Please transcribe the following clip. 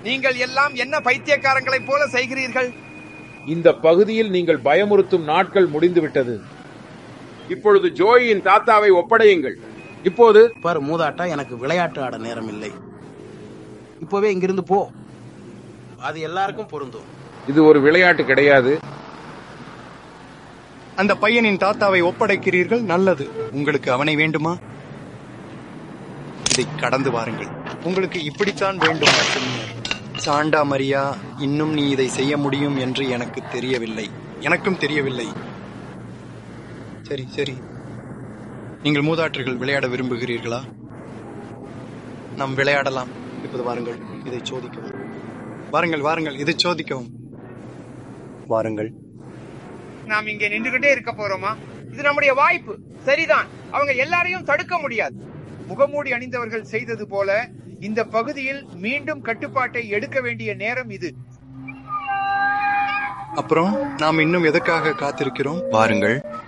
நீங்கள் எல்லாம் என்ன பைத்தியக்காரங்களைப் போல செய்கிறீர்கள் இந்த பகுதியில் நீங்கள் பயமுறுத்தும் நாட்கள் முடிந்துவிட்டது இப்பொழுது ஜோயின் தாத்தாவை ஒப்படையுங்கள் இப்போது பாரு மூதாட்டா எனக்கு விளையாட்டு ஆட நேரம் இல்லை இப்போவே இங்கிருந்து போ அது எல்லாருக்கும் பொருந்தும் இது ஒரு விளையாட்டு கிடையாது அந்த பையனின் தாத்தாவை ஒப்படைக்கிறீர்கள் நல்லது உங்களுக்கு அவனை வேண்டுமா இதை கடந்து வாருங்கள் உங்களுக்கு இப்படித்தான் வேண்டும் சின்னர். சாண்டா மரியா இன்னும் நீ இதை செய்ய முடியும் என்று எனக்கு தெரியவில்லை எனக்கும் தெரியவில்லை சரி சரி நீங்கள் மூதாற்றர்கள் விளையாட விரும்புகிறீர்களா நாம் விளையாடலாம் இப்போது வாருங்கள் இதை சோதிக்கவும் வாருங்கள் வாருங்கள் இதை சோதிக்கவும் வாருங்கள் நாம் இங்கே நின்றுகிட்டே இருக்க போறோமா இது நம்முடைய வாய்ப்பு சரிதான் அவங்க எல்லாரையும் தடுக்க முடியாது முகமூடி அணிந்தவர்கள் செய்தது போல இந்த பகுதியில் மீண்டும் கட்டுப்பாட்டை எடுக்க வேண்டிய நேரம் இது அப்புறம் நாம் இன்னும் எதற்காக காத்திருக்கிறோம் வாருங்கள்